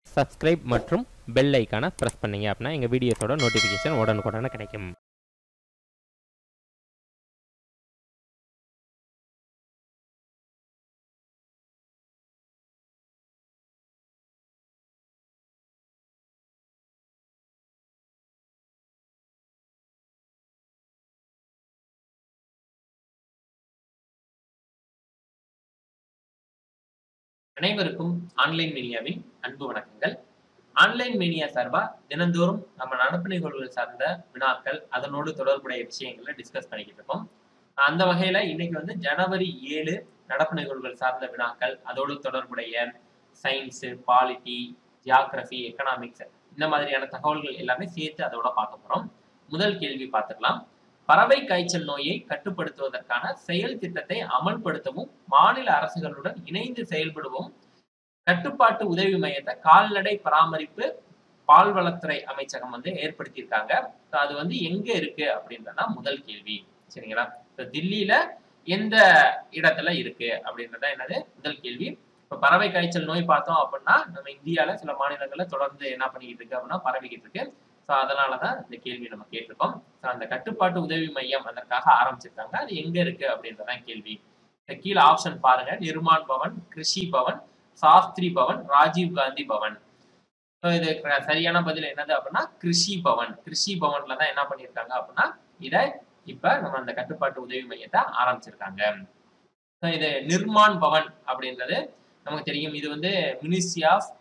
Subscribe மற்றும் bell ஐக்கானை press பண்ணீங்க அப்படின்னா எங்கள் வீடியோஸோட நோட்டிஃபிகேஷன் உடனுக்குடனே கிடைக்கும் அனைவருக்கும் ஆன்லைன் மீடியாவின் அன்பு வணக்கங்கள் ஆன்லைன் மீடியா சார்பா தினந்தோறும் நம்ம நடப்பு நிகழ்வுகள் சார்ந்த வினாக்கள் அதனோடு தொடர்புடைய விஷயங்களை டிஸ்கஸ் பண்ணிக்கிட்டு இருக்கோம் அந்த வகையில இன்னைக்கு வந்து ஜனவரி ஏழு நடப்பு நிகழ்வுகள் சார்ந்த வினாக்கள் அதோடு தொடர்புடைய சயின்ஸ் பாலிட்டி ஜியாகிரபி எக்கனாமிக்ஸ் இந்த மாதிரியான தகவல்கள் எல்லாமே சேர்த்து அதோட பார்க்க போறோம் முதல் கேள்வி பார்த்துக்கலாம் பறவை காய்ச்சல் நோயை கட்டுப்படுத்துவதற்கான செயல் திட்டத்தை அமல்படுத்தவும் மாநில அரசுகளுடன் இணைந்து செயல்படுவோம் கட்டுப்பாட்டு உதவி மையத்தை கால்நடை பராமரிப்பு பால்வளத்துறை அமைச்சகம் வந்து ஏற்படுத்தியிருக்காங்க So அது வந்து எங்க இருக்கு அப்படின்றதா முதல் கேள்வி சரிங்களா So தில்லியில எந்த இடத்துல இருக்கு அப்படின்றத என்னது முதல் கேள்வி இப்ப பறவை காய்ச்சல் நோய் பார்த்தோம் அப்படின்னா நம்ம இந்தியால சில மாநிலங்கள்ல தொடர்ந்து என்ன பண்ணிக்கிட்டு இருக்கு அப்படின்னா பரவிக்கிட்டு இருக்கு ஸோ அதனாலதான் இந்த கேள்வி நம்ம கேட்டிருக்கோம் ஸோ அந்த கட்டுப்பாட்டு உதவி மையம் அதற்காக ஆரம்பிச்சிருக்காங்க அது எங்க இருக்கு அப்படின்றதான் கேள்வி இந்த கீழே ஆப்ஷன் பாருங்க நிர்மான் பவன் கிருஷி பவன் சாஸ்திரி பவன் ராஜீவ் காந்தி பவன் ஸோ இது க- சரியான பதில் என்னது அப்படின்னா கிருஷி பவன் கிருஷி பவன்ல தான் என்ன பண்ணியிருக்காங்க அப்படின்னா இதை இப்ப நம்ம அந்த கட்டுப்பாட்டு உதவி மையத்தை ஆரம்பிச்சிருக்காங்க ஸோ இது நிர்மான் பவன் அப்படின்றது நமக்கு தெரியும் இது வந்து ministry of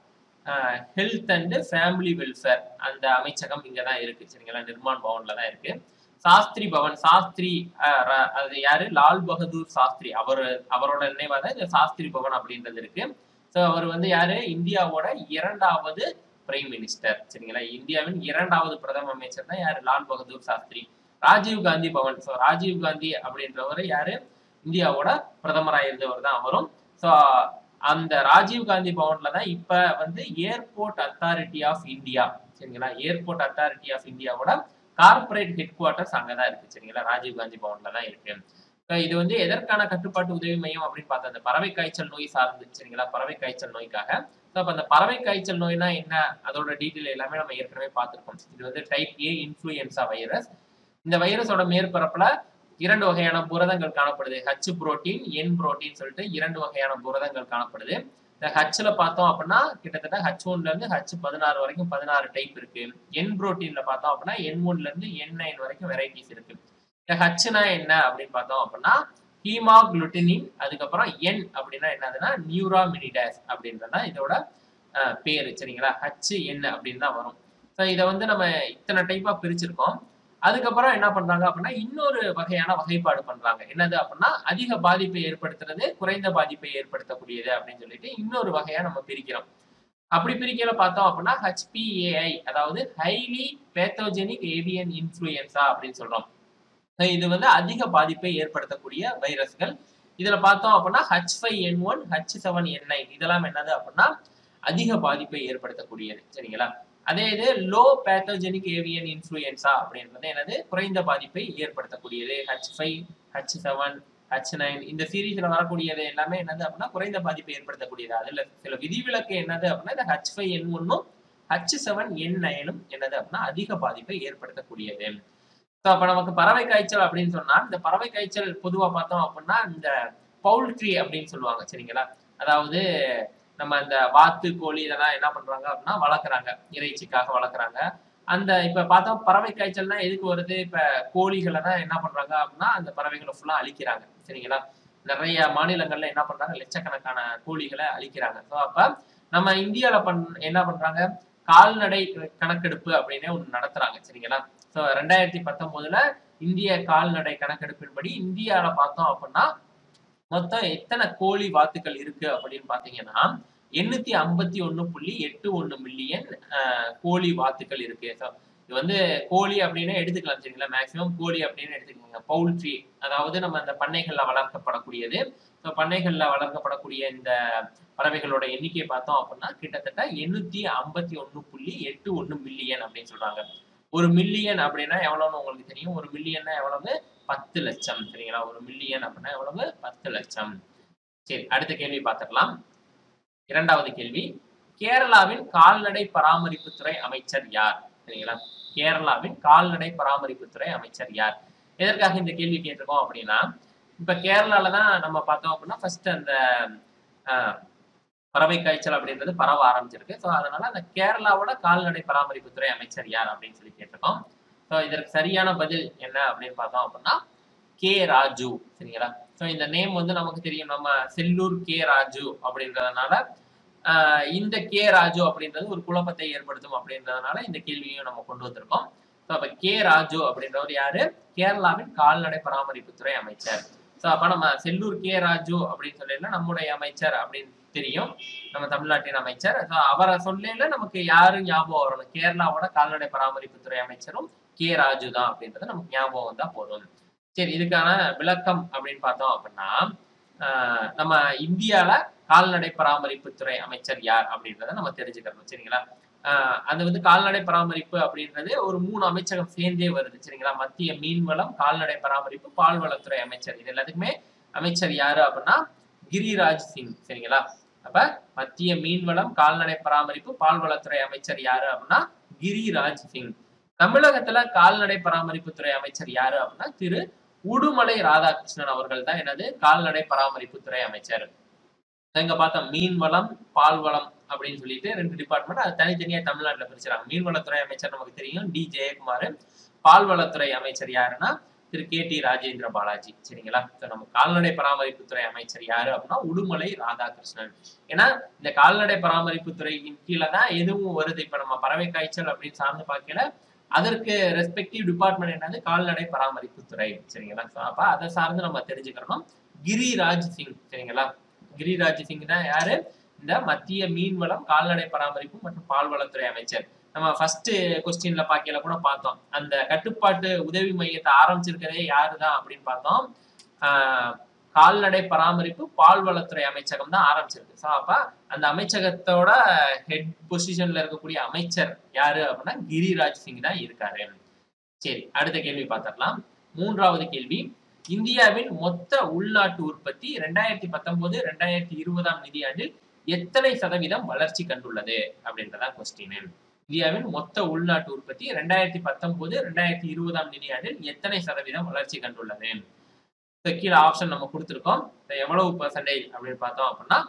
health and family welfare அந்த அமைச்சகம் இங்க தான் இருக்கு சரிங்களா நிர்மான் பவன்ல தான் இருக்கு சாஸ்திரி பவன் சாஸ்திரி அஹ், ர- அது யாரு லால் பகதூர் சாஸ்திரி அவர் அவரோட நினைவாக தான் இந்த சாஸ்திரி பவன் அப்படின்றது இருக்கு ஸோ அவர் வந்து யாரு இந்தியாவோட இரண்டாவது பிரைம் மினிஸ்டர் சரிங்களா இந்தியாவின் இரண்டாவது பிரதம அமைச்சர் தான் யாரு லால் பகதூர் சாஸ்திரி ராஜீவ் காந்தி பவன் ஸோ ராஜீவ் காந்தி அப்படின்றவர் யாரு இந்தியாவோட பிரதமராக இருந்தவர் தான் அவரும் ஸோ அந்த ராஜீவ் காந்தி பவன்ல தான் இப்ப வந்து ஏர்போர்ட் அத்தாரிட்டி ஆஃப் இந்தியா சரிங்களா ஏர்போர்ட் அத்தாரிட்டி ஆஃப் இந்தியாவோட கார்ப்பரேட் ஹெட் குவார்ட்டர்ஸ் அங்கதான் இருக்கு சரிங்களா ராஜீவ் காந்தி பவன்ல தான் இருக்கு So இது வந்து எதற்கான கட்டுப்பாட்டு உதவி மையம் அப்படின்னு பார்த்தா அந்த பறவை காய்ச்சல் நோய் சார்ந்து சரிங்களா பறவை காய்ச்சல் நோய்க்காக ஸோ அப்போ அந்த பறவை காய்ச்சல் நோய்னா என்ன அதோட டீட்டெயில் எல்லாமே நம்ம ஏற்கனவே பார்த்திருக்கோம் இது வந்து டைப் ஏ இன்ஃப்ளூயன்சா வைரஸ் இந்த வைரஸோட மேற்பரப்புல இரண்டு வகையான புரதங்கள் காணப்படுது ஹச் புரோட்டீன் என் புரோட்டீன் சொல்லிட்டு இரண்டு வகையான புரதங்கள் காணப்படுது இந்த ஹச்ல பார்த்தோம் அப்படின்னா கிட்டத்தட்ட ஹச் ஒன்ல இருந்து ஹச் பதினாறு வரைக்கும் பதினாறு டைப் இருக்கு என் புரோட்டீன்ல பார்த்தோம் அப்படின்னா என் ஒன்ல இருந்து என் நைன் வரைக்கும் வெரைட்டிஸ் இருக்கு இந்த ஹச்னா என்ன அப்படின்னு பார்த்தோம் அப்படின்னா ஹீமாகுளுட்டினின் அதுக்கப்புறம் என் அப்படின்னா என்னதுன்னா நியூராமினிடாஸ் அப்படின்றதான் இதோட அஹ், பேரு சரிங்களா ஹச் என் அப்படின்னு தான் வரும் ஸோ இதை வந்து நம்ம இத்தனை டைப்பா பிரிச்சிருக்கோம் அதுக்கப்புறம் என்ன பண்றாங்க அப்படின்னா இன்னொரு வகையான வகைப்பாடு பண்றாங்க என்னது அப்படின்னா அதிக பாதிப்பை ஏற்படுத்துறது குறைந்த பாதிப்பை ஏற்படுத்தக்கூடியது அப்படின்னு சொல்லிட்டு இன்னொரு வகையா நம்ம பிரிக்கிறோம் அப்படி பிரிக்கையில பார்த்தோம் அப்படின்னா ஹெச்பிஏஐ அதாவது ஹைலி பேத்தோஜெனிக் ஏவியன் இன்ஃப்ளூயன்சா அப்படின்னு சொல்றோம் So இது வந்து அதிக பாதிப்பை ஏற்படுத்தக்கூடிய வைரஸ்கள் இதுல பார்த்தோம் அப்படின்னா H five N one H seven N nine இதெல்லாம் என்னது அப்படின்னா அதிக பாதிப்பை ஏற்படுத்தக்கூடியது சரிங்களா அதே இது லோ பேத்தோஜெனிக் ஏவியன் இன்ஃப்ளூயன்சா அப்படின்றது என்னது குறைந்த பாதிப்பை ஏற்படுத்தக்கூடியது H five H seven H nine இந்த சீரீஸ்ல வரக்கூடியது எல்லாமே என்னது அப்படின்னா குறைந்த பாதிப்பை ஏற்படுத்தக்கூடியது அதுல சில விதிவிலக்கு என்னது அப்படின்னா இந்த ஹச் ஃபைவ் என் ஒன்னும் ஹச் செவன் என் நைனும் என்னது அப்படின்னா அதிக பாதிப்பை ஏற்படுத்தக்கூடியது ஸோ அப்போ நமக்கு பறவை காய்ச்சல் அப்படின்னு சொன்னா இந்த பறவை காய்ச்சல் பொதுவாக பார்த்தோம் அப்படின்னா இந்த பவுல்ட்ரி அப்படின்னு சொல்லுவாங்க சரிங்களா அதாவது நம்ம இந்த வாத்து கோழி இதெல்லாம் என்ன பண்றாங்க அப்படின்னா வளர்க்குறாங்க இறைச்சிக்காக வளர்க்குறாங்க அந்த இப்ப பார்த்தோம் பறவை காய்ச்சல்னா எதுக்கு வருது இப்ப கோழிகளை தான் என்ன பண்றாங்க அப்படின்னா அந்த பறவைகளை ஃபுல்லா அழிக்கிறாங்க சரிங்களா நிறைய மாநிலங்கள்ல என்ன பண்றாங்க லட்சக்கணக்கான கோழிகளை அழிக்கிறாங்க ஸோ அப்ப நம்ம இந்தியால பண் என்ன பண்றாங்க கால்நடை கணக்கெடுப்பு அப்படின்னே ஒன்று நடத்துறாங்க சரிங்களா ஸோ ரெண்டாயிரத்தி பத்தொன்பதுல இந்திய கால்நடை கணக்கெடுப்பின்படி இந்தியால பார்த்தோம் அப்படின்னா மொத்தம் எத்தனை கோழி வாத்துக்கள் இருக்கு அப்படின்னு பாத்தீங்கன்னா எண்ணூத்தி ஐம்பத்தி ஒண்ணு புள்ளி எட்டு ஒண்ணு மில்லியன் கோழி வாத்துக்கள் இருக்கு ஸோ இது வந்து கோழி அப்படின்னு எடுத்துக்கலாம் சரிங்களா மேக்சிமம் கோழி அப்படின்னு எடுத்துக்கோங்க பவுல்ட்ரி அதாவது நம்ம அந்த பண்ணைகள்ல வளர்க்கப்படக்கூடியது ஸோ பண்ணைகள்ல வளர்க்கப்படக்கூடிய இந்த பறவைகளோட எண்ணிக்கையை பார்த்தோம் அப்படின்னா கிட்டத்தட்ட எண்ணூத்தி ஐம்பத்தி ஒண்ணு புள்ளி எட்டு ஒண்ணு மில்லியன் அப்படின்னு சொல்றாங்க ஒரு மில்லியன் அப்படின்னா எவ்வளவுன்னு உங்களுக்கு தெரியும் ஒரு மில்லியன்னா எவ்வளவு பத்து லட்சம் சரிங்களா ஒரு மில்லியன் அப்படின்னா எவ்வளவு பத்து லட்சம் சரி அடுத்த கேள்வி பார்த்துடலாம் இரண்டாவது கேள்வி கேரளாவின் கால்நடை பராமரிப்புத்துறை அமைச்சர் யார் சரிங்களா கேரளாவின் கால்நடை பராமரிப்புத்துறை அமைச்சர் யார் எதற்காக இந்த கேள்வி கேட்டிருக்கோம் அப்படின்னா இப்ப கேரளால தான் நம்ம பார்த்தோம் அப்படின்னா ஃபர்ஸ்ட் அந்த ஆஹ், பறவை காய்ச்சல் அப்படின்றது பரவ ஆரம்பிச்சிருக்கு ஸோ அதனால அந்த கேரளாவோட கால்நடை பராமரிப்புத்துறை அமைச்சர் யார் அப்படின்னு சொல்லி கேட்டிருக்கோம் ஸோ இதற்கு சரியான பதில் என்ன அப்படின்னு பார்த்தோம் அப்படின்னா கே ராஜு சரிங்களா ஸோ இந்த நேம் வந்து நமக்கு தெரியும் நம்ம செல்லூர் கே ராஜு அப்படின்றதுனால ஆஹ், இந்த கே ராஜு அப்படின்றது ஒரு குழப்பத்தை ஏற்படுத்தும் அப்படின்றதுனால இந்த கேள்வியும் நம்ம கொண்டு வந்திருக்கோம் ஸோ அப்ப கே ராஜு அப்படின்றவர் யாரு கேரளாவின் கால்நடை பராமரிப்புத்துறை அமைச்சர் ஸோ அப்ப நம்ம செல்லூர் கே ராஜு அப்படின்னு சொல்லல நம்முடைய அமைச்சர் அப்படின்னு தெரியும் நம்ம தமிழ்நாட்டின் அமைச்சர் ஸோ அவரை சொல்லல நமக்கு யாரு ஞாபகம் வரணும் கேரளாவோட கால்நடை பராமரிப்புத்துறை அமைச்சரும் கே ராஜு தான் அப்படின்றது நமக்கு ஞாபகம் வந்தா போதும் சரி இதுக்கான விளக்கம் அப்படின்னு பார்த்தோம் அப்படின்னா ஆஹ் நம்ம இந்தியால கால்நடை பராமரிப்புத்துறை அமைச்சர் யார் அப்படின்றத நம்ம தெரிஞ்சுக்கிறோம் சரிங்களா ஆஹ் அது வந்து கால்நடை பராமரிப்பு அப்படின்றது ஒரு மூணு அமைச்சகம் சேர்ந்தே வருது சரிங்களா மத்திய மீன்வளம் கால்நடை பராமரிப்பு பால்வளத்துறை அமைச்சர் இது எல்லாத்துக்குமே அமைச்சர் யாரு அப்படின்னா கிரிராஜ் சிங் சரிங்களா அப்ப மத்திய மீன்வளம் கால்நடை பராமரிப்பு பால்வளத்துறை அமைச்சர் யாரு அப்படின்னா கிரிராஜ் சிங் தமிழகத்துல கால்நடை பராமரிப்புத்துறை அமைச்சர் யாரு அப்படின்னா திரு உடுமலை ராதாகிருஷ்ணன் அவர்கள் தான் என்னது கால்நடை பராமரிப்புத்துறை அமைச்சர் இங்க பார்த்தோம் மீன்வளம் பால்வளம் அப்படின்னு சொல்லிட்டு ரெண்டு டிபார்ட்மெண்ட் அது தனித்தனியா தமிழ்நாட்டுல பிரிச்சுறாங்க மீன்வளத்துறை அமைச்சர் நமக்கு தெரியும் டி ஜெயக்குமார் பால்வளத்துறை அமைச்சர் யாருன்னா திரு கே டி ராஜேந்திர பாலாஜி சரிங்களா So, நம்ம கால்நடை பராமரிப்புத்துறை அமைச்சர் யாரு அப்படின்னா உடுமலை ராதாகிருஷ்ணன் ஏன்னா இந்த கால்நடை பராமரிப்புத்துறையின் கீழே தான் எதுவும் வருது இப்ப நம்ம பறவை காய்ச்சல் அப்படின்னு சார்ந்து பார்க்கல அதற்கு ரெஸ்பெக்டிவ் டிபார்ட்மெண்ட் என்னது கால்நடை பராமரிப்புத்துறை சரிங்களா So, அப்ப அதை சார்ந்து நம்ம தெரிஞ்சுக்கிறோம் கிரிராஜ் சிங் சரிங்களா கிரிராஜ் சிங் தான் யாரு இந்த மத்திய மீன்வளம் கால்நடை பராமரிப்பு மற்றும் பால்வளத்துறை அமைச்சர் நம்ம ஃபர்ஸ்ட் கொஸ்டின்ல பாக்கையில கூட பார்த்தோம் அந்த கட்டுப்பாட்டு உதவி மையத்தை ஆரம்பிச்சிருக்கதே யாருதான் அப்படின்னு பார்த்தோம் ஆஹ் கால்நடை பராமரிப்பு பால்வளத்துறை அமைச்சகம் தான் ஆரம்பிச்சிருக்கு ஸோ அப்ப அந்த அமைச்சகத்தோட ஹெட் பொசிஷன்ல இருக்கக்கூடிய அமைச்சர் யாரு அப்படின்னா கிரிராஜ் சிங் தான் இருக்காரு சரி அடுத்த கேள்வி பார்த்துடலாம் மூன்றாவது கேள்வி இந்தியாவின் மொத்த உள்நாட்டு உற்பத்தி ரெண்டாயிரத்தி பத்தொன்பது ரெண்டாயிரத்தி இருபதாம் நிதியாண்டில் எத்தனை சதவீதம் வளர்ச்சி கண்டுள்ளது அப்படின்றதான் கொஸ்டின் இந்தியாவின் மொத்த உள்நாட்டு உற்பத்தி ரெண்டாயிரத்தி பத்தொன்பது ரெண்டாயிரத்தி இருபதாம் நிதியாண்டில் எத்தனை சதவீதம் வளர்ச்சி கண்டுள்ளது So, கீழே ஆப்ஷன் நம்ம கொடுத்துருக்கோம் So, எவ்வளவு பர்சன்டேஜ் அப்படின்னு பார்த்தோம் அப்படின்னா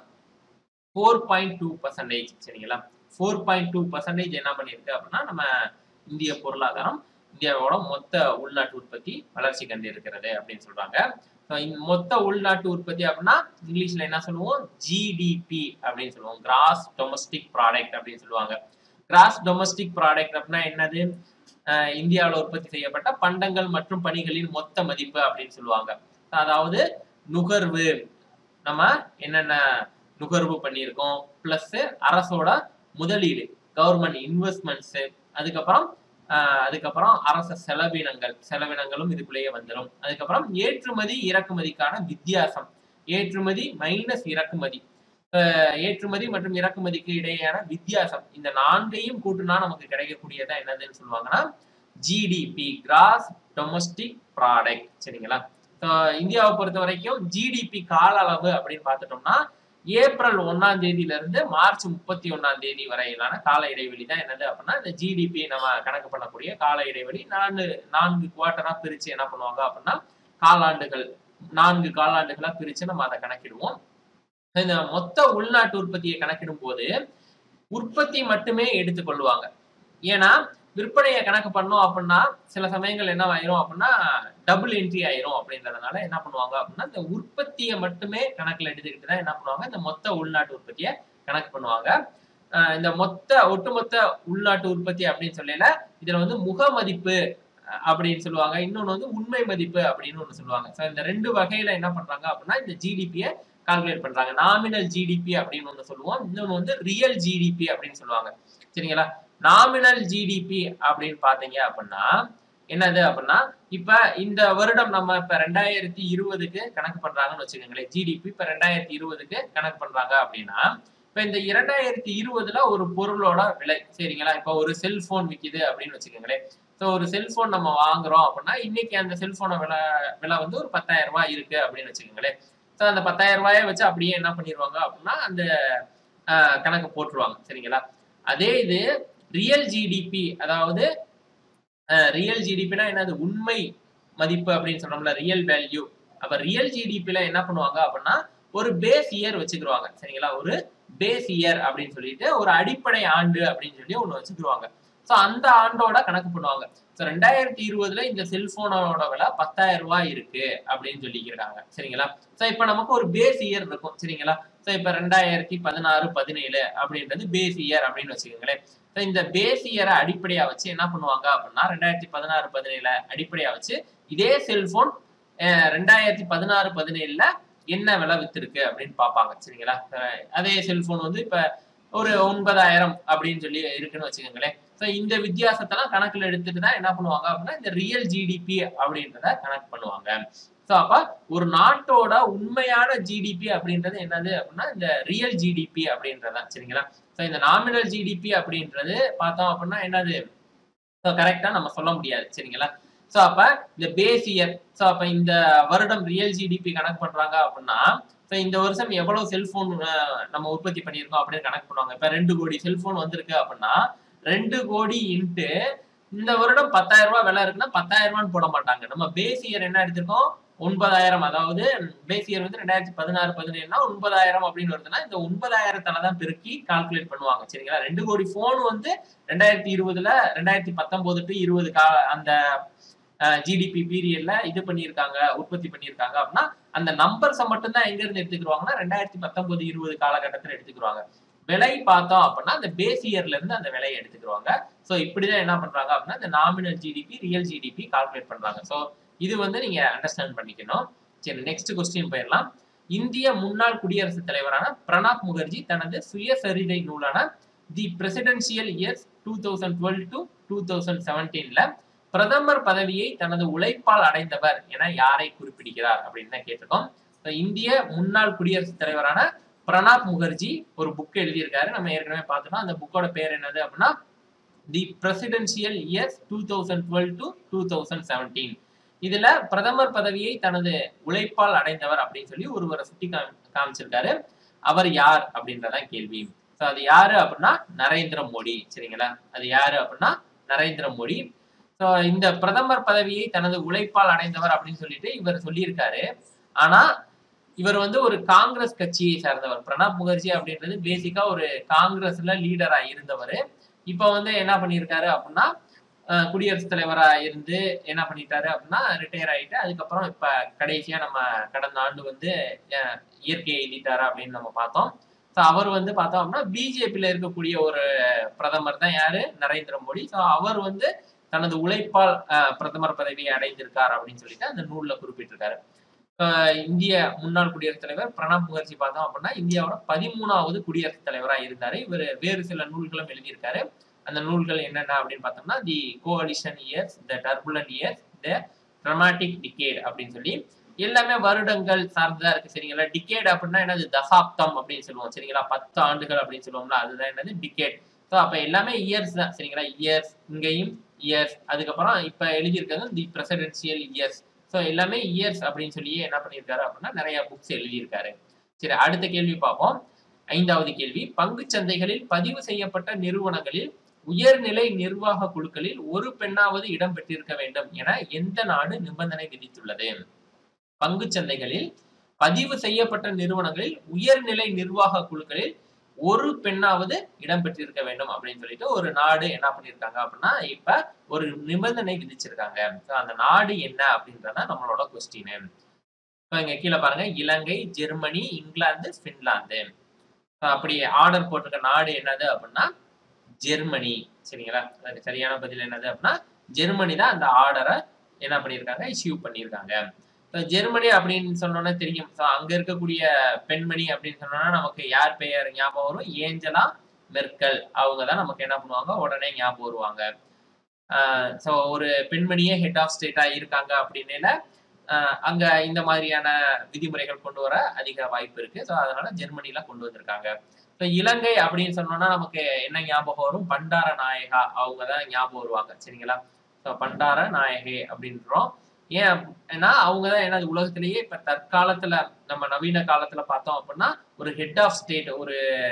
ஃபோர் பாயிண்ட் டூ பர்சன்டேஜ் சரிங்களா ஃபோர் பாயிண்ட் டூ பர்சன்டேஜ் என்ன பண்ணியிருக்கு அப்படின்னா நம்ம இந்திய பொருளாதாரம் இந்தியாவோட மொத்த உள்நாட்டு உற்பத்தி வளர்ச்சி கண்டு இருக்கிறது அப்படின்னு சொல்றாங்க So, இந்த மொத்த உள்நாட்டு உற்பத்தி அப்படின்னா இங்கிலீஷ்ல என்ன சொல்லுவோம் ஜிடிபி அப்படின்னு சொல்லுவோம் கிராஸ் டொமஸ்டிக் ப்ராடக்ட் அப்படின்னு சொல்லுவாங்க கிராஸ் டொமஸ்டிக் ப்ராடக்ட் அப்படின்னா என்னது அஹ் இந்தியாவுல உற்பத்தி செய்யப்பட்ட பண்டங்கள் மற்றும் பணிகளின் மொத்த மதிப்பு அப்படின்னு சொல்லுவாங்க அதாவது நுகர்வு நம்ம என்னென்ன நுகர்வு பண்ணியிருக்கோம் பிளஸ் அரசோட முதலீடு கவர்மெண்ட் இன்வெஸ்ட்மெண்ட்ஸ் அதுக்கப்புறம் ஆஹ் அதுக்கப்புறம் அரச செலவினங்கள் செலவினங்களும் இதுக்குள்ளேயே வந்துடும் அதுக்கப்புறம் ஏற்றுமதி இறக்குமதிக்கான வித்தியாசம் ஏற்றுமதி மைனஸ் இறக்குமதி ஆஹ் ஏற்றுமதி மற்றும் இறக்குமதிக்கு இடையேயான வித்தியாசம் இந்த நான்கையும் கூட்டுனா நமக்கு கிடைக்கக்கூடியதா என்னதுன்னு சொல்லுவாங்கன்னா ஜிடிபி கிராஸ் டொமஸ்டிக் ப்ராடக்ட் சரிங்களா So, இந்தியாவை பொறுத்த வரைக்கும் ஜிடிபி கால அளவு அப்படின்னு பார்த்துட்டோம்னா ஏப்ரல் ஒன்னாம் தேதியில இருந்து மார்ச் முப்பத்தி ஒன்னாம் தேதி வரையிலான கால இடைவெளி தான் என்னது அப்படின்னா இந்த ஜிடிபி நம்ம கணக்கு பண்ணக்கூடிய கால இடைவெளி நான்கு நான்கு குவார்டரா பிரிச்சு என்ன பண்ணுவாங்க அப்படின்னா காலாண்டுகள் நான்கு காலாண்டுகளா பிரிச்சு நம்ம அதை கணக்கிடுவோம் இந்த மொத்த உள்நாட்டு உற்பத்தியை கணக்கிடும் போது உற்பத்தி மட்டுமே எடுத்துக்கொள்வாங்க ஏன்னா விற்பனையை கணக்கு பண்ணோம் அப்படின்னா சில சமயங்கள் என்ன ஆயிரும் அப்படின்னா டபுள் என்ட்ரி ஆயிரும் அப்படின்றதுனால என்ன பண்ணுவாங்க அப்படின்னா இந்த உற்பத்தியை மட்டுமே கணக்குல எடுத்துக்கிட்டு தான் என்ன பண்ணுவாங்க இந்த மொத்த உள்நாட்டு உற்பத்தியை கணக்கு பண்ணுவாங்க ஆஹ் இந்த மொத்த ஒட்டுமொத்த உள்நாட்டு உற்பத்தி அப்படின்னு சொல்லல இதுல வந்து முக மதிப்பு அஹ் அப்படின்னு சொல்லுவாங்க இன்னொன்னு வந்து உண்மை மதிப்பு அப்படின்னு ஒண்ணு சொல்லுவாங்க ஸோ இந்த ரெண்டு வகையில என்ன பண்றாங்க அப்படின்னா இந்த ஜிடிபியை கால்குலேட் பண்றாங்க நாமினல் ஜிடிபி அப்படின்னு ஒண்ணு சொல்லுவோம் இன்னொன்னு வந்து ரியல் ஜிடிபி அப்படின்னு சொல்லுவாங்க சரிங்களா நாமினல் ஜிடிபி அப்படின்னு பாத்தீங்க அப்படின்னா என்னது அப்படின்னா இப்ப இந்த வருடம் நம்ம இப்ப ரெண்டாயிரத்தி இருபதுக்கு கணக்கு பண்றாங்கன்னு வச்சுக்கோங்களேன் ஜிடிபி இப்ப ரெண்டாயிரத்தி இருபதுக்கு கணக்கு பண்றாங்க அப்படின்னா இப்ப இந்த இரண்டாயிரத்தி இருபதுல ஒரு பொருளோட விலை சரிங்களா இப்ப ஒரு செல்போன் விக்குது அப்படின்னு வச்சுக்கோங்களேன் ஸோ ஒரு செல்போன் நம்ம வாங்குறோம் அப்படின்னா இன்னைக்கு அந்த செல்போனை விலை விலை வந்து ஒரு பத்தாயிரம் ரூபாய் இருக்கு அப்படின்னு வச்சுக்கோங்களேன் ஸோ அந்த பத்தாயிரம் ரூபாயை வச்சு அப்படியே என்ன பண்ணிடுவாங்க அப்படின்னா அந்த ஆஹ் கணக்கு போட்டுருவாங்க சரிங்களா அதே இது ரியல் ஜிடிபி அதாவது ரியல் ஜிடிபினா என்னது உண்மை மதிப்பு அப்படின்னு சொன்னோம்ல ரியல் வேல்யூ அப்ப ரியல் ஜிடிபில என்ன பண்ணுவாங்க அப்படின்னா ஒரு பேஸ் இயர் வச்சுக்கிருவாங்க சரிங்களா ஒரு பேஸ் இயர் அப்படின்னு சொல்லிட்டு ஒரு அடிப்படை ஆண்டு அப்படின்னு சொல்லி ஒண்ணு வச்சுக்கிருவாங்க ஸோ அந்த ஆண்டோட கணக்கு பண்ணுவாங்க ஸோ ரெண்டாயிரத்தி இருபதுல இந்த செல்போனோட விலை பத்தாயிரம் ரூபாய் இருக்கு அப்படின்னு சொல்லிக்கிறாங்க சரிங்களா ஸோ இப்போ நமக்கு ஒரு பேஸ் இயர் இருக்கும் சரிங்களா ஸோ இப்போ ரெண்டாயிரத்தி பதினாறு பதினேழு அப்படின்றது பேஸ் இயர் அப்படின்னு வச்சுக்கோங்களேன் ஸோ இந்த பேஸ் இயரை அடிப்படையா வச்சு என்ன பண்ணுவாங்க அப்படின்னா ரெண்டாயிரத்தி பதினாறு பதினேழு அடிப்படையா வச்சு இதே செல்போன் ரெண்டாயிரத்தி பதினாறு பதினேழுல என்ன விலை வித்திருக்கு அப்படின்னு பார்ப்பாங்க சரிங்களா அஹ் அதே செல்போன் வந்து இப்ப ஒரு ஒன்பதாயிரம் அப்படின்னு சொல்லி இருக்குன்னு வச்சுக்கோங்களேன் ஸோ இந்த வித்தியாசத்தெல்லாம் கணக்குல எடுத்துட்டு தான் என்ன பண்ணுவாங்க அப்படின்னா இந்த ரியல் ஜிடிபி அப்படின்றத கணக்கு பண்ணுவாங்க ஸோ அப்ப ஒரு நாட்டோட உண்மையான ஜிடிபி அப்படின்றது என்னது அப்படின்னா இந்த ரியல் ஜிடிபி அப்படின்றதான் சரிங்களா ஸோ இந்த நாமினல் ஜிடிபி அப்படின்றது பார்த்தோம் அப்படின்னா என்னது ஸோ கரெக்டா நம்ம சொல்ல முடியாது சரிங்களா ஸோ அப்ப இந்த பேஸ் இயர் ஸோ அப்ப இந்த வருடம் ரியல் ஜிடிபி கணக்கு பண்றாங்க அப்படின்னா ஸோ இந்த வருஷம் எவ்வளவு செல்போன் நம்ம உற்பத்தி பண்ணியிருக்கோம் அப்படின்னு கணக்கு பண்ணுவாங்க இப்ப ரெண்டு கோடி செல்போன் வந்திருக்கு அப்படின்னா ரெண்டு கோடி இன்ட்டு இந்த வருடம் பத்தாயிரம் ரூபாய் விலை இருக்குன்னா பத்தாயிரம் ரூபான்னு போட மாட்டாங்க நம்ம பேஸ் இயர் என்ன எடுத்திருக்கோம் ஒன்பதாயிரம் அதாவது பேஸ் இயர் வந்து ரெண்டாயிரத்தி பதினாறு பதினேழுனா ஒன்பதாயிரம் அப்படின்னு வருதுன்னா இந்த ஒன்பதாயிரத்தால தான் பெருக்கி கால்குலேட் பண்ணுவாங்க சரிங்களா ரெண்டு கோடி போன் வந்து ரெண்டாயிரத்தி இருபதுல ரெண்டாயிரத்தி பத்தொன்பது டு இருபது கா அந்த ஜிடிபி பீரியட்ல இது பண்ணியிருக்காங்க உற்பத்தி பண்ணியிருக்காங்க அப்படின்னா அந்த நம்பர்ஸை மட்டும்தான் எங்க இருந்து எடுத்துக்கிடுவாங்கன்னா ரெண்டாயிரத்தி பத்தொன்பது இருபது காலகட்டத்தில் எடுத்துக்கிடுவாங்க விலை பார்த்தோம் அப்படின்னா அந்த பேஸ் இயர்ல இருந்து அந்த விலையை எடுத்துக்கிடுவாங்க ஸோ இப்படிதான் என்ன பண்றாங்க அப்படின்னா இந்த nominal GDP real GDP calculate பண்றாங்க ஸோ இது வந்து நீங்க அண்டர்ஸ்டாண்ட் பண்ணிக்கணும் சரி நெக்ஸ்ட் கொஸ்டின் போயிடலாம் இந்திய முன்னாள் குடியரசுத் தலைவரான பிரணாப் முகர்ஜி தனது சுயசரிதை நூலான the presidential years two thousand twelve to two thousand செவன்டீன்ல பிரதமர் பதவியை தனது உழைப்பால் அடைந்தவர் என யாரை குறிப்பிடுகிறார் அப்படின்னு தான் கேட்டிருக்கோம் இந்திய முன்னாள் குடியரசுத் தலைவரான பிரணாப் முகர்ஜி ஒரு புக் எழுதியிருக்காரு நம்ம ஏற்கனவே பார்த்துட்டோம் அந்த புக்கோட பேர் என்னது அப்படின்னா the presidential years two thousand twelve to two thousand seventeen இதுல பிரதமர் பதவியை தனது உழைப்பால் அடைந்தவர் அப்படின்னு சொல்லி ஒருவரை சுட்டி காமிச்சிருக்காரு அவர் யார் அப்படின்றதான் கேள்வி ஸோ அது யாரு அப்படின்னா நரேந்திர மோடி சரிங்களா அது யாரு அப்படின்னா நரேந்திர மோடி ஸோ இந்த பிரதமர் பதவியை தனது உழைப்பால் அடைந்தவர் அப்படின்னு சொல்லிட்டு இவர் சொல்லியிருக்காரு ஆனா இவர் வந்து ஒரு காங்கிரஸ் கட்சியை சார்ந்தவர் பிரணாப் முகர்ஜி அப்படின்றது பேசிக்கா ஒரு காங்கிரஸ்ல லீடரா இருந்தவர் இப்ப வந்து என்ன பண்ணியிருக்காரு அப்படின்னா குடியரசுத் தலைவரா இருந்து என்ன பண்ணிட்டாரு அப்படின்னா ரிட்டையர் ஆயிட்டு அதுக்கப்புறம் இப்ப கடைசியா நம்ம கடந்த ஆண்டு வந்து இயற்கையை எழுதிட்டாரு அப்படின்னு நம்ம பார்த்தோம் ஸோ அவர் வந்து பார்த்தோம் அப்படின்னா பிஜேபியில இருக்கக்கூடிய ஒரு பிரதமர் தான் யாரு நரேந்திர மோடி ஸோ அவர் வந்து தனது உழைப்பால் பிரதமர் பதவியை அடைந்திருக்கார் அப்படின்னு சொல்லிட்டு அந்த நூல்ல குறிப்பிட்டிருக்காரு இந்திய முன்னாள் குடியரசுத் தலைவர் பிரணாப் முகர்ஜி பார்த்தோம் அப்படின்னா இந்தியாவோட பதிமூணாவது குடியரசுத் தலைவராக இருந்தாரு இவர் வேறு சில நூல்களும் எழுதியிருக்காரு அந்த நூல்கள் என்னென்ன அப்படின்னு பார்த்தோம்னா the coalition years the turbulent years the dramatic decade அப்படின்னு சொல்லி எல்லாமே வருடங்கள் சார்ந்ததா இருக்கு சரிங்களா டிகேட் அப்படின்னா என்னது தசாப்தம் அப்படின்னு சொல்லுவோம் சரிங்களா பத்து ஆண்டுகள் அப்படின்னு சொல்லுவோம்ல அதுதான் என்னது டிகேட் ஸோ அப்ப எல்லாமே இயர்ஸ் தான் சரிங்களா இயர்ஸ் இங்கேயும் இயர்ஸ் அதுக்கப்புறம் இப்ப எழுதியிருக்கிறது தி பிரசிடென்சியல் இயர்ஸ் ஸோ எல்லாமே இயர்ஸ் அப்படின்னு சொல்லி என்ன பண்ணியிருக்காரு அப்படின்னா நிறைய புக்ஸ் எழுதியிருக்காரு சரி அடுத்த கேள்வி பார்ப்போம் ஐந்தாவது கேள்வி பங்கு சந்தைகளில் பதிவு செய்யப்பட்ட நிறுவனங்களில் உயர்நிலை நிர்வாக குழுக்களில் ஒரு பெண்ணாவது இடம் பெற்றிருக்க வேண்டும் என எந்த நாடு நிபந்தனை விதித்துள்ளது பங்கு சந்தைகளில் பதிவு செய்யப்பட்ட நிறுவனங்களில் உயர்நிலை நிர்வாக குழுக்களில் ஒரு பெண்ணாவது இடம் பெற்றிருக்க வேண்டும் அப்படின்னு சொல்லிட்டு ஒரு நாடு என்ன பண்ணிருக்காங்க அப்படின்னா இப்ப ஒரு நிபந்தனை விதிச்சிருக்காங்க அந்த நாடு என்ன அப்படின்றத நம்மளோட கொஸ்டின் இப்போ இங்க கீழே பாருங்க இலங்கை ஜெர்மனி இங்கிலாந்து பின்லாந்து அப்படி ஆர்டர் போட்டிருக்க நாடு என்னது அப்படின்னா ஜெர்மனி சரிங்களா அதுக்கு சரியான பதில் என்னது அப்படின்னா ஜெர்மனி தான் அந்த ஆர்டரை என்ன பண்ணியிருக்காங்க இஷ்யூ பண்ணியிருக்காங்க ஜெர்மனி அப்படின்னு சொன்னோன்னா தெரியும் ஸோ அங்க இருக்கக்கூடிய பெண்மணி அப்படின்னு சொன்னோம்னா நமக்கு யார் பெயர் ஞாபகம் வரும் ஏஞ்சலா மெர்க்கல் அவங்க தான் நமக்கு என்ன பண்ணுவாங்க உடனே ஞாபகம் வருவாங்க ஸோ ஒரு பெண்மணியே ஹெட் ஆஃப் ஸ்டேட்டா இருக்காங்க அப்படின்னால அங்க இந்த மாதிரியான விதிமுறைகள் கொண்டு வர அதிக வாய்ப்பு இருக்கு ஸோ அதனால ஜெர்மனில கொண்டு வந்திருக்காங்க ஸோ இலங்கை அப்படின்னு சொன்னோம்னா நமக்கு என்ன ஞாபகம் வரும் பண்டார நாயகா அவங்க தான் ஞாபகம் வருவாங்க சரிங்களா ஸோ பண்டார நாயகி அப்படின்றோம் ஏன் ஏன்னா அவங்க தான் என்ன உலகத்திலேயே இப்ப தற்காலத்துல நம்ம நவீன காலத்துல பார்த்தோம் அப்படின்னா ஒரு ஹெட் ஆஃப் ஸ்டேட் ஒரு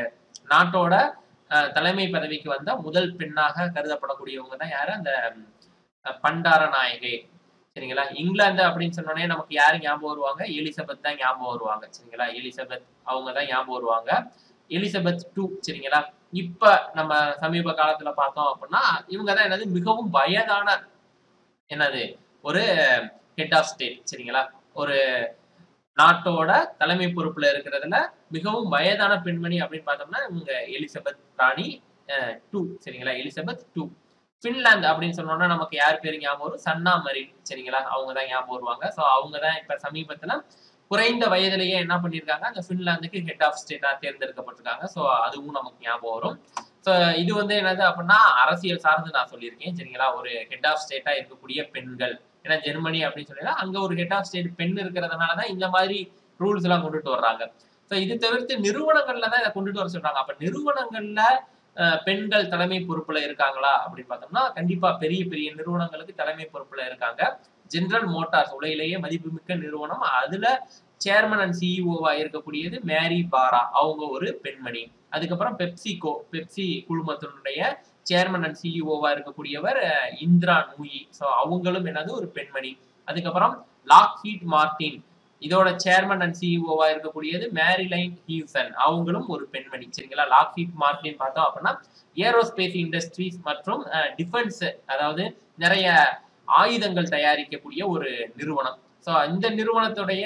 நாட்டோட அஹ், தலைமை பதவிக்கு வந்த முதல் பெண்ணாக கருதப்படக்கூடியவங்க தான் யாரு அந்த அஹ், பண்டார நாயகி சரிங்களா இங்கிலாந்து அப்படின்னு சொன்னோடனே நமக்கு யாரு ஞாபகம் வருவாங்க எலிசபெத் தான் ஞாபகம் வருவாங்க சரிங்களா எலிசபெத் அவங்க தான் ஞாபகம் வருவாங்க எலிசபெத் டூ சரிங்களா இப்ப நம்ம சமீப காலத்துல பார்த்தோம் அப்படின்னா இவங்க தான் என்னது மிகவும் வயதான என்னது ஒரு ஹெட் ஆஃப் ஸ்டேட் சரிங்களா ஒரு நாட்டோட தலைமை பொறுப்புல இருக்கிறதுல மிகவும் வயதான பெண்மணி அப்படின்னு பார்த்தோம்னா இவங்க எலிசபெத் ராணி டூ சரிங்களா எலிசபெத் டூ ஃபின்லாந்து அப்படின்னு சொன்னோம்னா நமக்கு யார் பேர் ஞாபகம் வரும் சன்னா மரின் சரிங்களா அவங்க தான் ஞாபகம் வருவாங்க ஸோ அவங்க தான் இப்ப சமீபத்துல குறைந்த வயதிலேயே என்ன பண்ணியிருக்காங்க அந்த ஃபின்லாந்துக்கு ஹெட் ஆஃப் ஸ்டேட்டா தேர்ந்தெடுக்கப்பட்டிருக்காங்க ஸோ அதுவும் நமக்கு ஞாபகம் வரும் ஸோ இது வந்து என்னது அப்படின்னா அரசியல் சார்ந்து நான் சொல்லியிருக்கேன் சரிங்களா ஒரு ஹெட் ஆஃப் ஸ்டேட்டா இருக்கக்கூடிய பெண்கள் ஏன்னா ஜெர்மனி அப்படின்னு சொல்லி அங்க ஒரு ஹெட் ஆஃப் ஸ்டேட் பெண் இருக்கிறதுனால தான் இந்த மாதிரி ரூல்ஸ் எல்லாம் கொண்டுட்டு வர்றாங்க ஸோ இது தவிர்த்து நிறுவனங்கள்ல தான் இதை கொண்டுட்டு வர சொல்றாங்க அப்ப நிறுவனங்கள்ல அஹ், பெண்கள் தலைமை பொறுப்புல இருக்காங்களா அப்படின்னு பார்த்தோம்னா கண்டிப்பா பெரிய பெரிய நிறுவனங்களுக்கு தலைமை பொறுப்புல இருக்காங்க ஜெனரல் மோட்டார்ஸ் உலகிலேயே மதிப்புமிக்க நிறுவனம் அதுல சேர்மன் அண்ட் சிஇஓவா இருக்கக்கூடியது மேரி பாரா அவங்க ஒரு பெண்மணி அதுக்கப்புறம் பெப்சிகோ பெப்சி குழுமத்தினுடைய சேர்மன் அண்ட் சிஇஓவா இருக்கக்கூடியவர் அஹ், இந்திரா நூயி ஸோ அவங்களும் என்னது ஒரு பெண்மணி அதுக்கப்புறம் லாக் ஹீட் மார்டின் இதோட சேர்மன் அண்ட் சிஇஓவா இருக்கக்கூடியது மேரிலைன் ஹியூசன் அவங்களும் ஒரு பெண்மணி சரிங்களா லாக் ஹீட் மார்டின் பார்த்தோம் அப்படின்னா ஏரோஸ்பேஸ் இண்டஸ்ட்ரீஸ் மற்றும் டிஃபென்ஸ் அதாவது நிறைய ஆயுதங்கள் தயாரிக்கக்கூடிய ஒரு நிறுவனம் ஸோ இந்த நிறுவனத்துடைய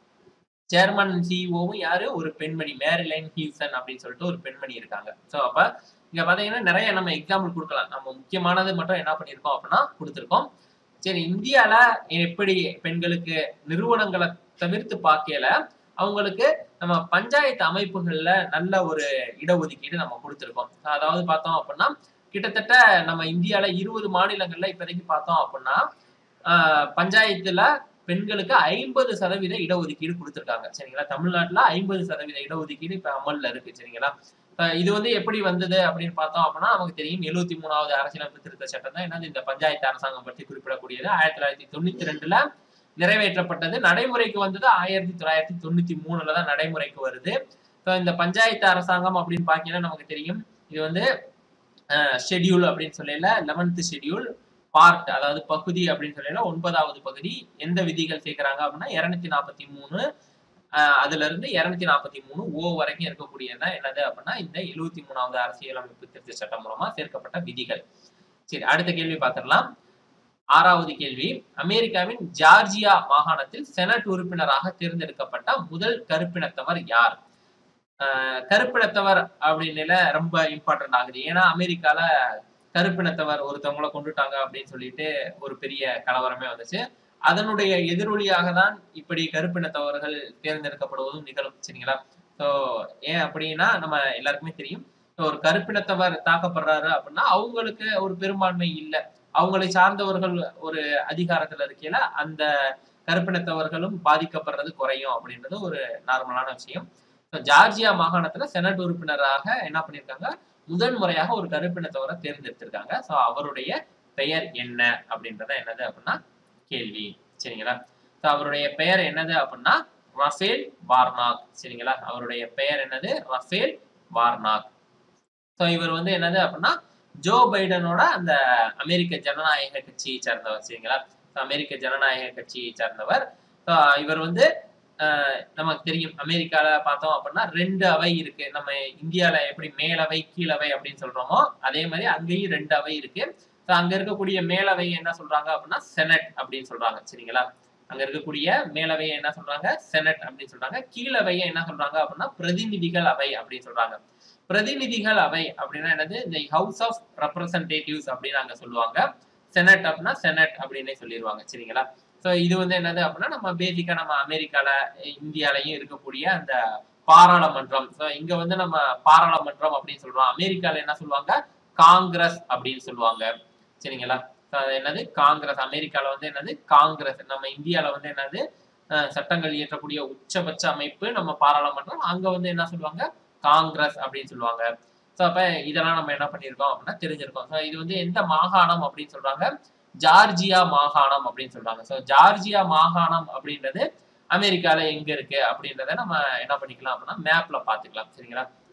சேர்மன் சிஇஓவும் யாரு ஒரு பெண்மணி மேரிலைன் ஹியூசன் அப்படின்னு சொல்லிட்டு ஒரு பெண்மணி இருக்காங்க ஸோ அப்ப இங்க பாத்தீங்கன்னா நிறைய நம்ம எக்ஸாம்பிள் கொடுக்கலாம் நம்ம முக்கியமானது மட்டும் என்ன பண்ணியிருக்கோம் அப்படின்னா கொடுத்துருக்கோம் சரி இந்தியால எப்படி பெண்களுக்கு நிறுவனங்களை தவிர்த்து பார்க்கல அவங்களுக்கு நம்ம பஞ்சாயத்து அமைப்புகள்ல நல்ல ஒரு இடஒதுக்கீடு நம்ம கொடுத்துருக்கோம் அதாவது பார்த்தோம் அப்படின்னா கிட்டத்தட்ட நம்ம இந்தியால இருபது மாநிலங்கள்ல இப்போதைக்கு பார்த்தோம் அப்படின்னா ஆஹ், பஞ்சாயத்துல பெண்களுக்கு ஐம்பது சதவீத இடஒதுக்கீடு கொடுத்துருக்காங்க சரிங்களா தமிழ்நாட்டுல ஐம்பது சதவீத இடஒதுக்கீடு இப்ப அமல்ல இருக்கு சரிங்களா அஹ் இது வந்து எப்படி வந்தது அப்படின்னு பார்த்தோம் அப்படின்னா நமக்கு தெரியும் எழுபத்தி மூணாவது அரசியலமைப்பு திருத்த சட்டம் தான் என்னது இந்த பஞ்சாயத்து அரசாங்கம் பற்றி குறிப்பிடக்கூடியது ஆயிரத்தி தொள்ளாயிரத்தி தொண்ணூத்தி ரெண்டுல நிறைவேற்றப்பட்டது நடைமுறைக்கு வந்தது ஆயிரத்தி தொள்ளாயிரத்தி தொண்ணூத்தி மூணுல தான் நடைமுறைக்கு வருது ஸோ இந்த பஞ்சாயத்து அரசாங்கம் அப்படின்னு பார்த்தீங்கன்னா நமக்கு தெரியும் இது வந்து ஷெட்யூல் அப்படின்னு சொல்லல லெவன்த் ஷெட்யூல் பார்ட் அதாவது பகுதி அப்படின்னு சொல்லல ஒன்பதாவது பகுதி எந்த விதிகள் சேர்க்கிறாங்க அப்படின்னா இருநூத்தி நாற்பத்தி மூணு ஆஹ் அதுல இருந்து இருநூத்தி நாற்பத்தி மூணு ஓ வரைக்கும் இருக்கக்கூடியதான் என்னது அப்படின்னா இந்த எழுபத்தி மூணாவது அரசியலமைப்பு திருத்த சட்டம் மூலமா சேர்க்கப்பட்ட விதிகள் சரி அடுத்த கேள்வி பார்த்திடலாம் ஆறாவது கேள்வி அமெரிக்காவின் ஜார்ஜியா மாகாணத்தில் செனட் உறுப்பினராக தேர்ந்தெடுக்கப்பட்ட முதல் கருப்பினத்தவர் யார் ஆஹ் கருப்பினத்தவர் அப்படின்னு ரொம்ப இம்பார்ட்டன்ட் ஆகுது ஏன்னா அமெரிக்கால கருப்பினத்தவர் ஒருத்தவங்கள கொண்டுட்டாங்க அப்படின்னு சொல்லிட்டு ஒரு பெரிய கலவரமே வந்துச்சு அதனுடைய எதிரொலியாக தான் இப்படி கருப்பினத்தவர்கள் தேர்ந்தெடுக்கப்படுவதும் நிகழும் சரிங்களா ஸோ ஏன் அப்படின்னா நம்ம எல்லாருக்குமே தெரியும் So, ஒரு கருப்பினத்தவர் தாக்கப்படுறாரு அப்படின்னா அவங்களுக்கு ஒரு பெரும்பான்மை இல்லை அவங்களை சார்ந்தவர்கள் ஒரு அதிகாரத்துல இருக்கையில அந்த கருப்பினத்தவர்களும் பாதிக்கப்படுறது குறையும் அப்படின்றது ஒரு நார்மலான விஷயம் So, ஜார்ஜியா மாகாணத்துல செனட் உறுப்பினராக என்ன பண்ணியிருக்காங்க முதல் முறையாக ஒரு கருப்பினத்தவரை தேர்ந்தெடுத்திருக்காங்க ஸோ அவருடைய பெயர் என்ன அப்படின்றத என்னது அப்படின்னா கேள்வி சரிங்களா ஸோ அவருடைய பெயர் என்னது அப்படின்னா ரஃபேல் வார்னாக் சரிங்களா அவருடைய பெயர் என்னது ரஃபேல் வார்னாக் ஸோ இவர் வந்து என்னது அப்படின்னா ஜோ பைடனோட அந்த அமெரிக்க ஜனநாயக கட்சியை சார்ந்தவர் சரிங்களா So, அமெரிக்க ஜனநாயக கட்சியை சார்ந்தவர் So, இவர் வந்து ஆஹ், நமக்கு தெரியும் அமெரிக்கால பார்த்தோம் அப்படின்னா ரெண்டு அவை இருக்கு நம்ம இந்தியால எப்படி மேலவை கீழவை அப்படின்னு சொல்றோமோ அதே மாதிரி அங்கேயும் ரெண்டு அவை இருக்கு ஸோ அங்க இருக்கக்கூடிய மேலவை என்ன சொல்றாங்க அப்படின்னா செனட் அப்படின்னு சொல்றாங்க சரிங்களா அங்க இருக்கக்கூடிய மேலவையை என்ன சொல்றாங்க செனட் அப்படின்னு சொல்றாங்க கீழவையை என்ன சொல்றாங்க அப்படின்னா பிரதிநிதிகள் அவை அப்படின்னு சொல்றாங்க பிரதிநிதிகள் அவை அப்படின்னா என்னது இந்த ஹவுஸ் ஆஃப் ரெப்ரசன்டேட்டிவ்ஸ் அப்படின்னு அங்க சொல்லுவாங்க செனட் அப்படின்னா செனட் அப்படின்னே சொல்லிடுவாங்க சரிங்களா ஸோ இது வந்து என்னது அப்படின்னா நம்ம பேசிக்கா நம்ம அமெரிக்கால இந்தியாலையும் இருக்கக்கூடிய அந்த பாராளுமன்றம் ஸோ இங்க வந்து நம்ம பாராளுமன்றம் அப்படின்னு சொல்றோம் அமெரிக்கால என்ன சொல்லுவாங்க காங்கிரஸ் அப்படின்னு சொல்லுவாங்க சரிங்களா So, அது என்னது காங்கிரஸ் அமெரிக்கால வந்து என்னது காங்கிரஸ் நம்ம இந்தியால வந்து என்னது அஹ், சட்டங்கள் இயற்றக்கூடிய உச்சபட்ச அமைப்பு நம்ம பாராளுமன்றம் அங்க வந்து என்ன சொல்லுவாங்க காங்கிரஸ் அப்படின்னு சொல்லுவாங்க ஸோ அப்ப இதெல்லாம் நம்ம என்ன பண்ணியிருக்கோம் அப்படின்னா தெரிஞ்சிருக்கோம் ஸோ இது வந்து எந்த மாகாணம் அப்படின்னு சொல்றாங்க ஜார்ஜியா மாகாணம் அப்படின்னு சொல்றாங்க ஸோ ஜார்ஜியா மாகாணம் அப்படின்றது அமெரிக்கால எங்க இருக்கு அப்படின்றத நம்ம என்ன பண்ணிக்கலாம் அப்படின்னா மேப்ல பாத்துக்கலாம் சரிங்களா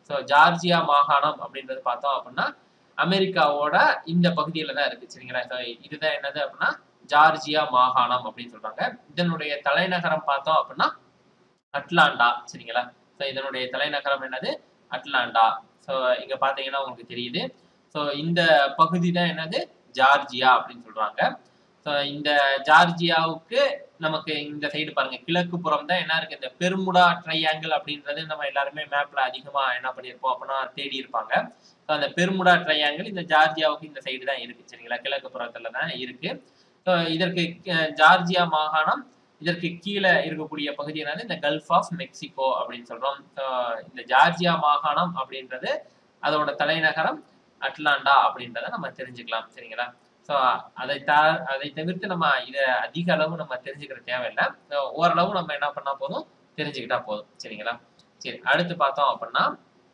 ஸோ ஜார்ஜியா மாகாணம் அப்படின்றது பார்த்தோம் அப்படின்னா அமெரிக்காவோட இந்த பகுதியில தான் இருக்கு சரிங்களா ஸோ இதுதான் என்னது அப்படின்னா ஜார்ஜியா மாகாணம் அப்படின்னு சொல்றாங்க இதனுடைய தலைநகரம் பார்த்தோம் அப்படின்னா அட்லாண்டா சரிங்களா ஸோ இதனுடைய தலைநகரம் என்னது அட்லாண்டா ஸோ இங்க பாத்தீங்கன்னா உங்களுக்கு தெரியுது ஸோ இந்த பகுதி தான் என்னது ஜார்ஜியா அப்படின்னு சொல்றாங்க ஸோ இந்த ஜார்ஜியாவுக்கு நமக்கு இந்த சைடு பாருங்க கிழக்கு புறம் தான் என்ன இருக்கு இந்த பெருமுடா ட்ரையாங்கிள் அப்படின்றது நம்ம எல்லாருமே மேப்ல அதிகமா என்ன பண்ணியிருப்போம் அப்படின்னா தேடி இருப்பாங்க ஸோ அந்த பெருமுடா ட்ரையாங்கிள் இந்த ஜார்ஜியாவுக்கு இந்த சைடு தான் இருக்கு சரிங்களா கிழக்கு புறத்துல தான் இருக்கு ஸோ இதற்கு அஹ், ஜார்ஜியா மாகாணம் இதற்கு கீழே இருக்கக்கூடிய பகுதி என்னது இந்த கல்ஃப் ஆஃப் மெக்சிகோ அப்படின்னு சொல்றோம் ஸோ இந்த ஜார்ஜியா மாகாணம் அப்படின்றது அதோட தலைநகரம் அட்லாண்டா அப்படின்றத நம்ம தெரிஞ்சுக்கலாம் சரிங்களா ஸோ அதை த அதை தவிர்த்து நம்ம இதை அதிக அளவு நம்ம தெரிஞ்சுக்கிற தேவையில்லை ஸோ ஓரளவு நம்ம என்ன பண்ணா போதும் தெரிஞ்சுக்கிட்டா போதும் சரிங்களா சரி அடுத்து பார்த்தோம் அப்படின்னா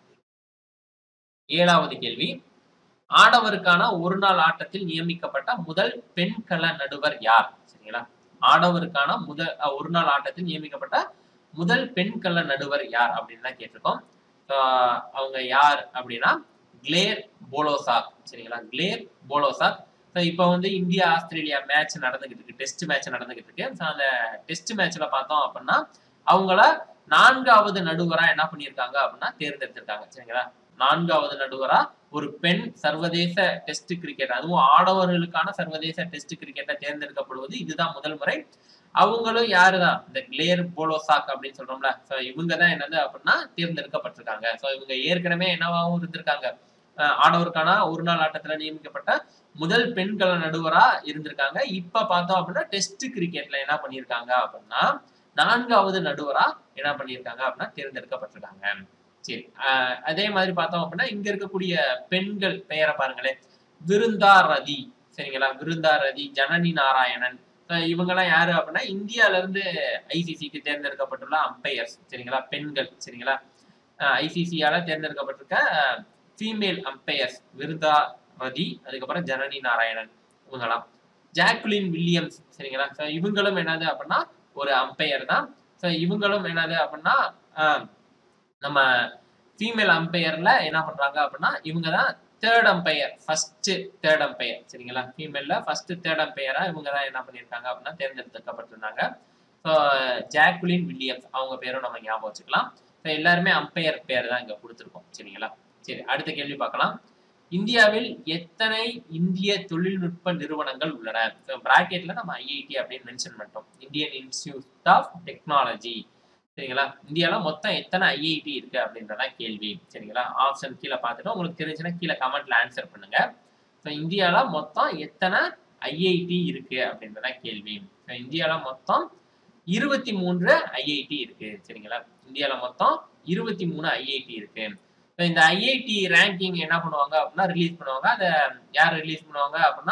ஏழாவது கேள்வி ஆடவருக்கான ஒரு நாள் ஆட்டத்தில் நியமிக்கப்பட்ட முதல் பெண் கள நடுவர் யார் சரிங்களா ஆடவருக்கான முதல் அஹ், ஒரு நாள் ஆட்டத்தில் நியமிக்கப்பட்ட முதல் பெண் கள நடுவர் யார் அப்படின்னு தான் கேட்டிருக்கோம் So, அவங்க யார் அப்படின்னா கிளேர் போலோசாக் சரிங்களா கிளேர் போலோசாக் ஸோ இப்போ வந்து இந்தியா ஆஸ்திரேலியா மேட்ச் நடந்துகிட்டு இருக்கு டெஸ்ட் மேட்ச் நடந்துகிட்டு இருக்கு ஸோ அந்த டெஸ்ட் மேட்ச்ல பார்த்தோம் அப்படின்னா அவங்கள நான்காவது நடுவரா என்ன பண்ணியிருக்காங்க அப்படின்னா தேர்ந்தெடுத்திருக்காங்க சரிங்களா நான்காவது நடுவரா ஒரு பெண் சர்வதேச டெஸ்ட் கிரிக்கெட் அதுவும் ஆடவர்களுக்கான சர்வதேச டெஸ்ட் கிரிக்கெட்டை தேர்ந்தெடுக்கப்படுவது இதுதான் முதல் முறை அவங்களும் யாருதான் இந்த கிளேர் போலோசாக் அப்படின்னு சொல்றோம்ல ஸோ இவங்க தான் என்னது அப்படின்னா தேர்ந்தெடுக்கப்பட்டிருக்காங்க ஸோ இவங்க ஏற்கனவே என்னவாகவும் இருந்திருக்காங்க அஹ் ஆடவருக்கான ஒரு நாள் ஆட்டத்துல நியமிக்கப்பட்ட முதல் பெண்கள நடுவரா இருந்திருக்காங்க இப்ப பார்த்தோம் அப்படின்னா டெஸ்ட் கிரிக்கெட்ல என்ன பண்ணியிருக்காங்க அப்படின்னா நான்காவது நடுவரா என்ன பண்ணியிருக்காங்க அப்படின்னா தேர்ந்தெடுக்கப்பட்டிருக்காங்க சரி அஹ் அதே மாதிரி பார்த்தோம் அப்படின்னா இங்க இருக்கக்கூடிய பெண்கள் பெயரை பாருங்களேன் விருந்தா ரதி சரிங்களா விருந்தா ரதி ஜனனி நாராயணன் அஹ் இவங்கெல்லாம் யாரு அப்படின்னா இந்தியால இருந்து ஐசிசிக்கு தேர்ந்தெடுக்கப்பட்டுள்ள அம்பையர்ஸ் சரிங்களா பெண்கள் சரிங்களா ஐசிசியால தேர்ந்தெடுக்கப்பட்டிருக்க ஃபீமேல் அம்பையர்ஸ் விருதா ரதி அதுக்கப்புறம் ஜனனி நாராயணன் இவங்கெல்லாம் ஜாக்குலின் வில்லியம்ஸ் சரிங்களா ஸோ இவங்களும் என்னது அப்படின்னா ஒரு அம்பையர் தான் ஸோ இவங்களும் என்னது அப்படின்னா ஆஹ், நம்ம ஃபீமேல் அம்பையர்ல என்ன பண்றாங்க அப்படின்னா இவங்க தான் third umpire first third umpire சரிங்களா ஃபீமேல்ல ஃபர்ஸ்ட் தேர்ட் அம்பையரா இவங்க தான் என்ன பண்ணியிருக்காங்க அப்படின்னா தேர்ந்தெடுக்கப்பட்டிருந்தாங்க ஸோ ஜாக்குலின் வில்லியம்ஸ் அவங்க பேரும் நம்ம ஞாபகம் வச்சுக்கலாம் ஸோ எல்லாருமே அம்பையர் பேர் தான் இங்க கொடுத்துருக்கோம் சரிங்களா சரி அடுத்த கேள்வி பார்க்கலாம் இந்தியாவில் எத்தனை இந்திய தொழில்நுட்ப நிறுவனங்கள் உள்ளன பிராக்கெட்ல நம்ம ஐஐடி அப்படின்னு மென்ஷன் பண்ணிட்டோம் இந்தியன் இன்ஸ்டிடியூட் ஆஃப் டெக்னாலஜி சரிங்களா இந்தியால மொத்தம் எத்தனை ஐஐடி இருக்கு அப்படின்றதான் கேள்வி சரிங்களா ஆப்ஷன் கீழே பார்த்துட்டு உங்களுக்கு தெரிஞ்சுன்னா கீழே கமெண்ட்ல ஆன்சர் பண்ணுங்க ஸோ இந்தியால மொத்தம் எத்தனை ஐஐடி இருக்கு அப்படின்றதான் கேள்வி ஸோ இந்தியால மொத்தம் இருபத்தி மூன்று ஐஐடி இருக்கு சரிங்களா இந்தியால மொத்தம் இருபத்தி மூணு ஐஐடி இருக்கு So, இந்த ஐஐடி ரேங்கிங் என்ன பண்ணுவாங்க அப்படின்னா ரிலீஸ் பண்ணுவாங்க அதை யார் ரிலீஸ் பண்ணுவாங்க அப்படின்னா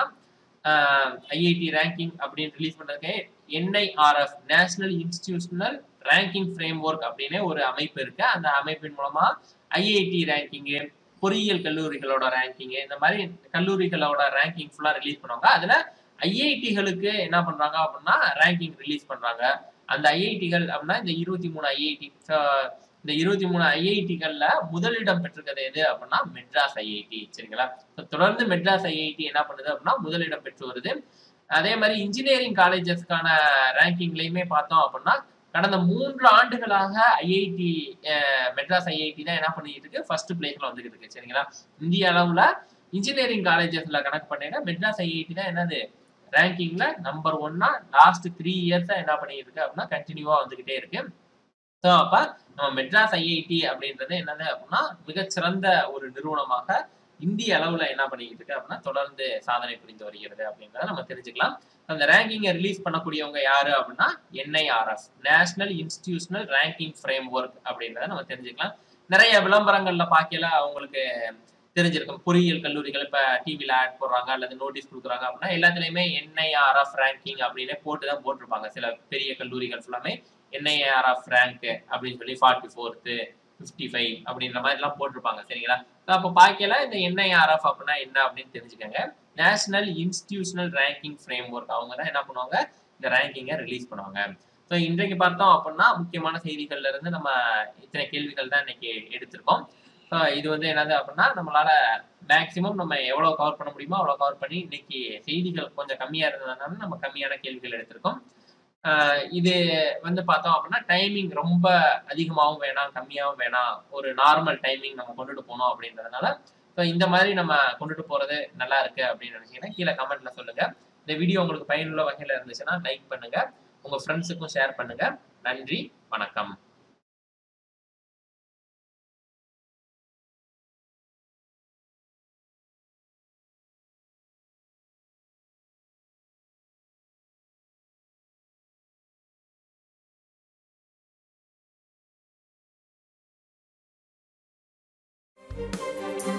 ஐஐடி ரேங்கிங் அப்படின்னு ரிலீஸ் பண்றதுக்கு NIRF national institutional ranking framework அப்படின்னு ஒரு அமைப்பு இருக்கு அந்த அமைப்பின் மூலமா ஐஐடி ரேங்கிங்கு பொறியியல் கல்லூரிகளோட ரேங்கிங்கு இந்த மாதிரி கல்லூரிகளோட ரேங்கிங் ஃபுல்லா ரிலீஸ் பண்ணுவாங்க அதுல ஐஐடிகளுக்கு என்ன பண்றாங்க அப்படின்னா ரேங்கிங் ரிலீஸ் பண்றாங்க அந்த ஐஐடிகள் அப்படின்னா இந்த இருபத்தி மூணு ஐஐடி இந்த இருபத்தி மூணு ஐஐடிகள்ல முதலிடம் பெற்றிருக்கிறது எது அப்படின்னா மெட்ராஸ் ஐஐடி சரிங்களா So, தொடர்ந்து மெட்ராஸ் ஐஐடி என்ன பண்ணுது அப்படின்னா முதலிடம் பெற்று வருது அதே மாதிரி இன்ஜினியரிங் காலேஜஸ்க்கான ரேங்கிங்லயுமே பார்த்தோம் அப்படின்னா கடந்த மூன்று ஆண்டுகளாக ஐஐடி மெட்ராஸ் ஐஐடி தான் என்ன பண்ணிட்டு இருக்கு ஃபர்ஸ்ட் பிளேஸ்ல வந்துகிட்டு இருக்கு சரிங்களா இந்திய அளவுல இன்ஜினியரிங் காலேஜஸ்ல கணக்கு பண்ணீங்கன்னா மெட்ராஸ் ஐஐடி தான் என்னது ரேங்கிங்ல நம்பர் ஒன்னா லாஸ்ட் த்ரீ இயர்ஸா என்ன பண்ணிட்டு இருக்கு அப்படின்னா கண்டினியூவா வந்துகிட்டே இருக்கு ஸோ அப்ப நம்ம மெட்ராஸ் ஐஐடி அப்படின்றது என்னது அப்படின்னா மிகச்சிறந்த ஒரு நிறுவனமாக இந்திய அளவுல என்ன பண்ணிக்கிட்டு இருக்கு அப்படின்னா தொடர்ந்து சாதனை புரிந்து வருகிறது அப்படின்றத நம்ம தெரிஞ்சுக்கலாம் அந்த ரேங்கிங்கை ரிலீஸ் பண்ணக்கூடியவங்க யாரு அப்படின்னா NIRF national institutional ranking framework அப்படின்றத நம்ம தெரிஞ்சுக்கலாம் நிறைய விளம்பரங்கள்ல பார்க்கல அவங்களுக்கு தெரிஞ்சிருக்கும் பொறியியல் கல்லூரிகள் இப்ப டிவில ஆட் போடுறாங்க அல்லது நோட்டீஸ் கொடுக்குறாங்க அப்படின்னா எல்லாத்துலயுமே என்ஐஆர்எஃப் ரேங்கிங் அப்படின்னு போட்டு தான் போட்டிருப்பாங்க சில பெரிய கல்லூரிகள் ஃபுல்லாமே என்ஐஆர்எஃப் ரேங்க் அப்படின்னு சொல்லி ஃபார்ட்டி ஃபோர்த்து ஃபிஃப்டி ஃபைவ் அப்படின்ற மாதிரி எல்லாம் போட்டிருப்பாங்க சரிங்களா அப்போ பார்க்கல இந்த என்ஐஆர்எஃப் அப்படின்னா என்ன அப்படின்னு தெரிஞ்சுக்கோங்க national institutional ranking framework அவங்க தான் என்ன பண்ணுவாங்க இந்த ரேங்கிங்கை ரிலீஸ் பண்ணுவாங்க ஸோ இன்றைக்கு பார்த்தோம் அப்படின்னா முக்கியமான செய்திகள்ல இருந்து நம்ம இத்தனை கேள்விகள் தான் இன்னைக்கு எடுத்திருக்கோம் ஸோ இது வந்து என்னது அப்படின்னா நம்மளால மேக்ஸிமம் நம்ம எவ்வளோ கவர் பண்ண முடியுமோ அவ்வளோ கவர் பண்ணி இன்னைக்கு செய்திகள் கொஞ்சம் கம்மியாக இருந்ததுனால நம்ம கம்மியான கேள்விகள் எடுத்திருக்கோம் ஆஹ் இது வந்து பார்த்தோம் அப்படின்னா டைமிங் ரொம்ப அதிகமாகவும் வேணாம் கம்மியாகவும் வேணாம் ஒரு நார்மல் டைமிங் நம்ம கொண்டுட்டு போகணும் அப்படின்றதுனால ஸோ இந்த மாதிரி நம்ம கொண்டுட்டு போறது நல்லா இருக்கு அப்படின்னு நினைச்சீங்கன்னா கீழே கமெண்ட்ல சொல்லுங்க இந்த வீடியோ உங்களுக்கு பயனுள்ள வகையில் இருந்துச்சுன்னா லைக் பண்ணுங்க உங்க ஃப்ரெண்ட்ஸுக்கும் ஷேர் பண்ணுங்க நன்றி வணக்கம் Thank you.